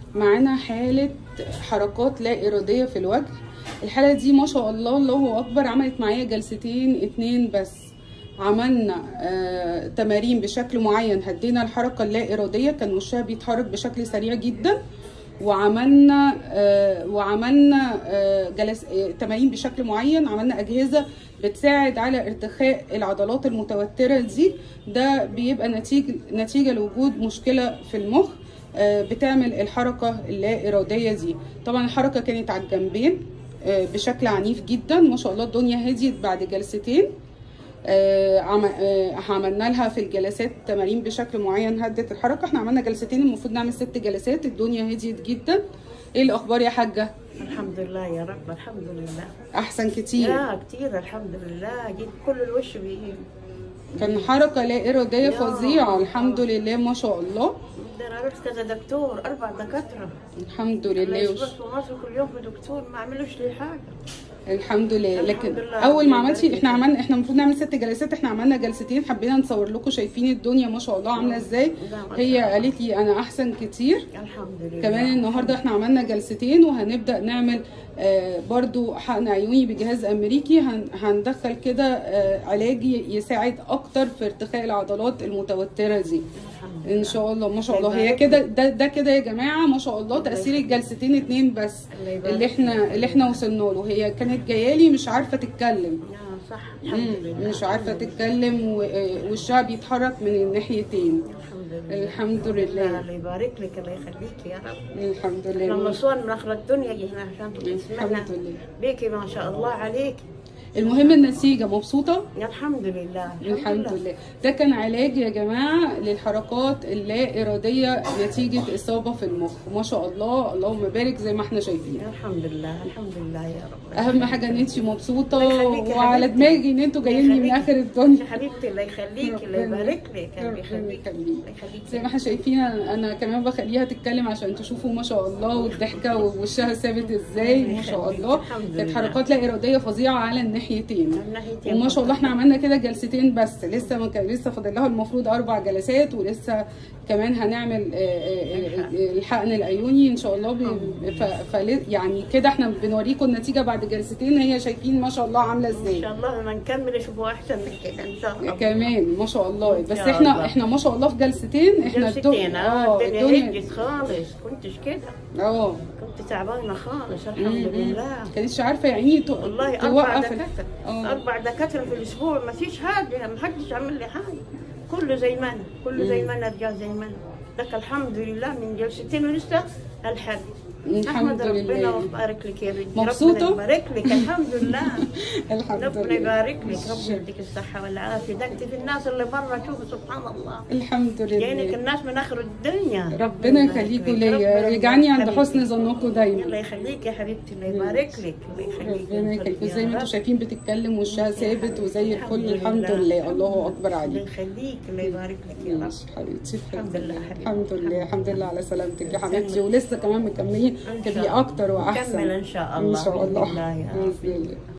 معانا حالة حركات لا إرادية في الوجه الحالة دي ما شاء الله الله أكبر عملت معايا جلستين اتنين بس عملنا آه تمارين بشكل معين هدينا الحركة اللا إرادية كان وشها بيتحرك بشكل سريع جدا وعملنا آه وعملنا آه جلس آه تمارين بشكل معين عملنا أجهزة بتساعد على ارتخاء العضلات المتوترة دي ده بيبقى نتيجة نتيجة لوجود مشكلة في المخ آه بتعمل الحركة اللا إرادية دي طبعا الحركة كانت على الجنبين آه بشكل عنيف جدا ما شاء الله الدنيا هديت بعد جلستين آه عم... آه عملنا لها في الجلسات تمارين بشكل معين هدت الحركه احنا عملنا جلستين المفروض نعمل ست جلسات الدنيا هديت جدا ايه الاخبار يا حاجه الحمد لله يا رب الحمد لله احسن كتير لا كتير الحمد لله جيت كل الوش بيه كان حركه لا اراديه يا فظيعه الله. الحمد لله ما شاء الله ده انا رحت كذا دكتور اربع دكاتره الحمد انا لله وش... بس في مصر كل يوم في دكتور ما عملوش لي حاجه الحمد لله الحمد لكن لله. اول ما ربنا عملتي يبارك احنا فيك. عملنا احنا المفروض نعمل ست جلسات احنا عملنا جلستين حبينا نصور لكم شايفين الدنيا ما شاء الله عامله ازاي لا، ما شاء هي الله. قالت لي انا احسن كتير الحمد لله كمان النهارده احنا عملنا جلستين وهنبدا نعمل آه برضو حقن عيوني بجهاز امريكي هن هندخل كده آه علاجي يساعد اكتر في ارتخاء العضلات المتوتره دي الحمد ان لله. شاء الله ما شاء الله الله هي يبارك كده ده, ده كده يا جماعه ما شاء الله الله تاثير يخليك. الجلستين اتنين بس الله يبارك اللي احنا فيك. اللي احنا وصلنا له هي كانت جايه لي مش عارفه تتكلم يا صح الحمد مم، لله مش عارفه الحمد لله. تتكلم و- آه، وشها بيتحرك من الناحيتين الحمد لله الحمد لله. الله يبارك لك الله يخليك يا رب الحمد لما لله صور من اخر الدنيا جينا عشان تسمعنا الحمد لله بيكي ما شاء الله عليك المهم النتيجه مبسوطه الحمد لله الحمد لله ده كان علاج يا جماعه للحركات اللا اراديه نتيجه اصابه في المخ ما شاء الله اللهم بارك زي ما احنا شايفين الحمد لله الحمد لله يا رب اهم حاجه ان انت مبسوطه الله يخليك يا وعلى حبيبتي. دماغي ان انتوا جايين لي من يخليك. اخر الدنيا يا حبيبتي الله يخليك الله ربنا- يبارك لك الله ربنا يخليك يخليك. الله يخليك زي ما احنا شايفين انا أنا كمان بخليها تتكلم عشان تشوفوا ما شاء الله والضحكه ووشها ثابت ازاي ما شاء الله الحمد كانت لله. حركات لا اراديه فظيعه على الناحيتين من ناحيتين وما شاء الله فقط. احنا عملنا كده جلستين بس لسه ما كان لسه فاضل لها المفروض اربع جلسات ولسه كمان هنعمل آه، آه، آه، الحقن العيوني ان شاء الله ب- ف ف- يعني كده احنا بنوريكم النتيجه بعد جلستين هي شايفين ما شاء الله عامله ان ازاي شاء الله لما نكمل يشوفوا احسن من كده ان شاء الله كمان ما شاء الله إن بس شاء احنا الله. احنا ما شاء الله في جلستين احنا الدو- جلستين اه الدنيا الدنيا هدت خالص كنتش كده اه كنت تعبانه خالص الحمد مم. لله كانتش عارفه يعني تو- والله اربع توقف ال- دكاتره اه اربع دكاتره في الاسبوع ما فيش حاجه ما حدش عمل لي حاجه كله زي ما انا كله زي ما انا رجع زي ما انا لك الحمد لله من جلستين ولسه الحد الحمد احمد ربنا لله ويبارك لك يا بنتي مبسوطة؟ ربنا يبارك لك الحمد لله الحمد ربنا لله يبارك لك ربنا يديك الصحة والعافية ده انت في الناس اللي برا شوفوا سبحان الله الحمد جايينك لله الناس من اخر الدنيا ربنا يبارك يخليكوا لك. ليا ربنا يجعلني عند يخليك. حسن ظنكم دايما الله يخليك يا حبيبتي الله يبارك لك الله يخليك ربنا يا يخليكوا رب. زي ما انتوا شايفين بتتكلم وشها ثابت وزي الفل الحمد لله الله اكبر الله عليك يخليك الله يبارك لك يا رب ماشي حبيبتي الحمد لله حبيبتي. الحمد لله الحمد لله على سلامتك يا حبيبتي سلمك. ولسه كمان مكملين إن شاء تبقي الله. اكتر واحسن نكمل ان شاء ان الله شاء الله بإذن الله يا رب بإذن الله